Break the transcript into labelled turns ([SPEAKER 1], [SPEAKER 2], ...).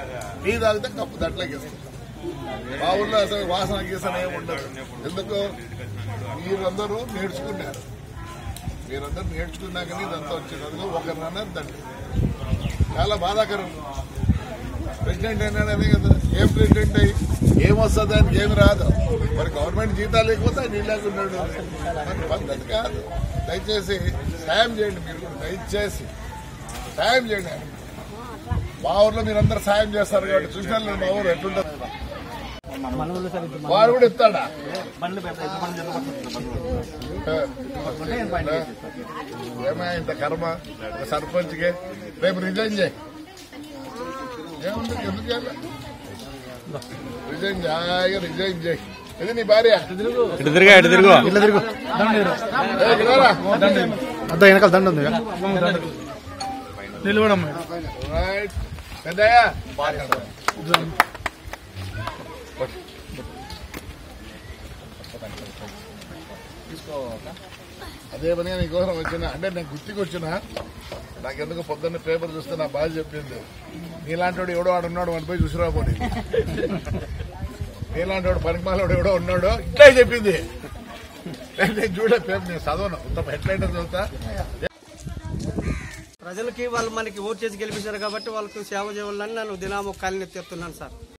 [SPEAKER 1] Tea తాగితే cup దట్లకి ఇస్తాం మా ఊళ్ళో అసలు వాసన గీసన ఏమి ఉండదు ఎందుకు మీరందరూ నేర్చుకున్నారు మీరందరూ నేర్చుకున్నాకని ఇదంతా వచ్చింది అందులో ఒకరినన్నా తండ్రి చాలా బాధాకరం ప్రెసిడెంట్ అయినాడు అదే కదా ఏం ప్రెసిడెంట్ అయ్యి ఏమొస్తుంది దానికి ఏమి రాదు మరి గవర్నమెంట్ జీతాలు లేకపోతే ఆయన లేకున్నాడు మరి పద్ధతి కాదు దయచేసి సాయం చేయండి మీరు కూడా దయచేసి సాయం చేయండి మా ఊర్లో మీరందరూ సాయం చేస్తారు కాబట్టి చూసినా లేదు మా ఊరు ఎట్లుంటుంది
[SPEAKER 2] మన ఊళ్ళో సార్ ఇప్పుడు
[SPEAKER 1] వాడు కూడా ఇస్తాడా
[SPEAKER 2] బండ్లు పెద్ద బండ్లు ఎంత పడుతుంది
[SPEAKER 1] ఏమా ఇంత కర్మ ఒక సర్పంచ్కి రేపు రిజైన్ చేయి ఏముంది ఎందుకు చేయాలి రిజైన్ జాయిగా రిజైన్ చేయి ఇది నీ భార్య
[SPEAKER 3] ఇటు తిరుగు ఇటు తిరుగు
[SPEAKER 2] ఇట్లా తిరుగు
[SPEAKER 1] ఏ, ఇలారా.
[SPEAKER 2] అద్దా వెనకాల దండ ఉంది నిలబడమ్మా
[SPEAKER 1] రైట్ పెద్దయ్యా అదే పని నీకోసం వచ్చిన అంటే నేను గుర్తుకు వచ్చిన నాకెందుకు పొద్దున్న పేపర్ చూస్తే నా బాధ చెప్పింది నీలాంటి వాడు ఎవడో వాడు ఉన్నాడు వాడి పోయి చూసిరా పోనీ నీలాంటి వాడు పనికిమాలోడు ఎవడో ఉన్నాడో ఇట్లే చెప్పింది నేను చూడే పేపర్ నేను చదవను ఉత్తమ ఎట్లయితే చదువుతా
[SPEAKER 4] ప్రజలకి వాళ్ళు మనకి ఓటు చేసి గెలిపించారు కాబట్టి వాళ్ళకి సేవ చేయాలని నేను దినాము కాలనీ ఎత్తున్నాను సార్